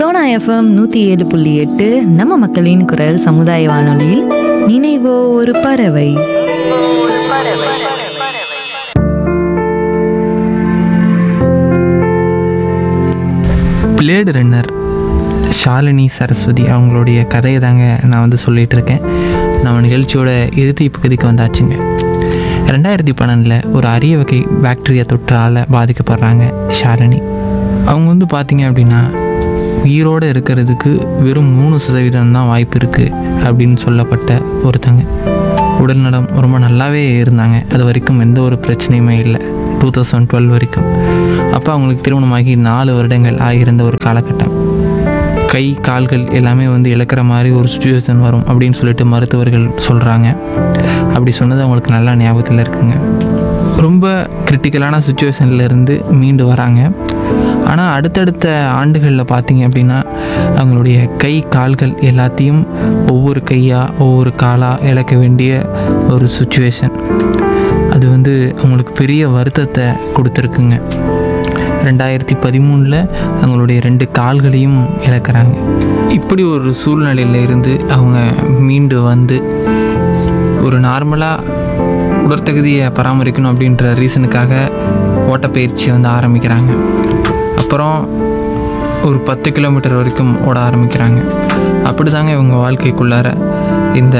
Sona FM நூற்றி ஏழு புள்ளி எட்டு நம்ம மக்களின் குரல் சமுதாய வானொலியில் நினைவோ ஒரு பறவை பிளேடு ரன்னர் ஷாலினி சரஸ்வதி அவங்களுடைய கதையை தாங்க நான் வந்து சொல்லிகிட்டு இருக்கேன் நம்ம நிகழ்ச்சியோட இறுதி பகுதிக்கு வந்தாச்சுங்க ரெண்டாயிரத்தி பன்னெண்டில் ஒரு அரிய வகை பாக்டீரியா தொற்றால் பாதிக்கப்படுறாங்க ஷாலினி அவங்க வந்து பார்த்தீங்க அப்படின்னா உயிரோடு இருக்கிறதுக்கு வெறும் மூணு சதவீதம் தான் வாய்ப்பு இருக்குது அப்படின்னு சொல்லப்பட்ட ஒருத்தங்க உடல்நலம் ரொம்ப நல்லாவே இருந்தாங்க அது வரைக்கும் எந்த ஒரு பிரச்சனையுமே இல்லை டூ தௌசண்ட் டுவெல் வரைக்கும் அப்போ அவங்களுக்கு திருமணமாகி நாலு வருடங்கள் ஆகியிருந்த ஒரு காலகட்டம் கை கால்கள் எல்லாமே வந்து இழக்கிற மாதிரி ஒரு சுச்சுவேஷன் வரும் அப்படின்னு சொல்லிட்டு மருத்துவர்கள் சொல்கிறாங்க அப்படி சொன்னது அவங்களுக்கு நல்லா ஞாபகத்தில் இருக்குங்க ரொம்ப கிரிட்டிக்கலான சுச்சுவேஷன்ல இருந்து மீண்டு வராங்க ஆனால் அடுத்தடுத்த ஆண்டுகளில் பார்த்தீங்க அப்படின்னா அவங்களுடைய கை கால்கள் எல்லாத்தையும் ஒவ்வொரு கையாக ஒவ்வொரு காலாக இழக்க வேண்டிய ஒரு சுச்சுவேஷன் அது வந்து அவங்களுக்கு பெரிய வருத்தத்தை கொடுத்துருக்குங்க ரெண்டாயிரத்தி பதிமூணில் அவங்களுடைய ரெண்டு கால்களையும் இழக்கிறாங்க இப்படி ஒரு சூழ்நிலையில் இருந்து அவங்க மீண்டு வந்து ஒரு நார்மலாக உடற்தகுதியை பராமரிக்கணும் அப்படின்ற ரீசனுக்காக ஓட்டப்பயிற்சி வந்து ஆரம்பிக்கிறாங்க அப்புறம் ஒரு பத்து கிலோமீட்டர் வரைக்கும் ஓட ஆரம்பிக்கிறாங்க அப்படி தாங்க இவங்க வாழ்க்கைக்குள்ளார இந்த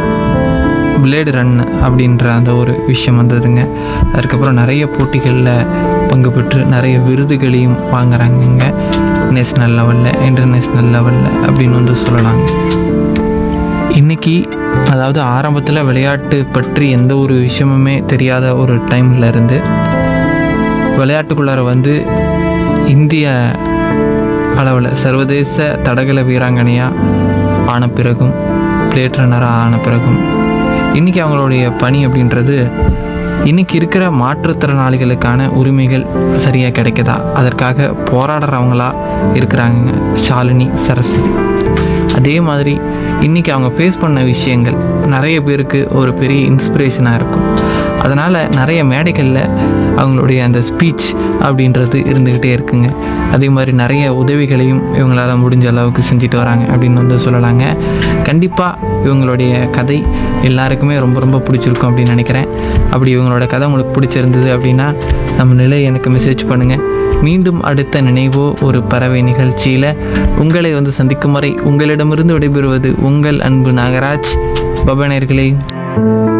பிளேடு ரன் அப்படின்ற அந்த ஒரு விஷயம் வந்ததுங்க அதுக்கப்புறம் நிறைய போட்டிகளில் பங்கு பெற்று நிறைய விருதுகளையும் வாங்குறாங்கங்க நேஷ்னல் லெவலில் இன்டர்நேஷ்னல் லெவலில் அப்படின்னு வந்து சொல்லலாங்க இன்றைக்கி அதாவது ஆரம்பத்தில் விளையாட்டு பற்றி எந்த ஒரு விஷயமுமே தெரியாத ஒரு டைம்ல இருந்து விளையாட்டுக்குள்ளார வந்து இந்திய அளவில் சர்வதேச தடகள வீராங்கனையாக ஆன பிறகும் பிளேட் ரன்னராக ஆன பிறகும் இன்றைக்கி அவங்களுடைய பணி அப்படின்றது இன்றைக்கி இருக்கிற மாற்றுத்திறனாளிகளுக்கான உரிமைகள் சரியாக கிடைக்குதா அதற்காக போராடுறவங்களா இருக்கிறாங்க ஷாலினி சரஸ்வதி அதே மாதிரி இன்றைக்கி அவங்க ஃபேஸ் பண்ண விஷயங்கள் நிறைய பேருக்கு ஒரு பெரிய இன்ஸ்பிரேஷனாக இருக்கும் அதனால் நிறைய மேடைகளில் அவங்களுடைய அந்த ஸ்பீச் அப்படின்றது இருந்துக்கிட்டே இருக்குங்க அதே மாதிரி நிறைய உதவிகளையும் இவங்களால் முடிஞ்ச அளவுக்கு செஞ்சுட்டு வராங்க அப்படின்னு வந்து சொல்லலாங்க கண்டிப்பாக இவங்களுடைய கதை எல்லாருக்குமே ரொம்ப ரொம்ப பிடிச்சிருக்கும் அப்படின்னு நினைக்கிறேன் அப்படி இவங்களோட கதை உங்களுக்கு பிடிச்சிருந்தது அப்படின்னா நம்ம நிலை எனக்கு மெசேஜ் பண்ணுங்கள் மீண்டும் அடுத்த நினைவோ ஒரு பறவை நிகழ்ச்சியில் உங்களை வந்து சந்திக்கும் வரை உங்களிடமிருந்து விடைபெறுவது உங்கள் அன்பு நாகராஜ் பபனர்களே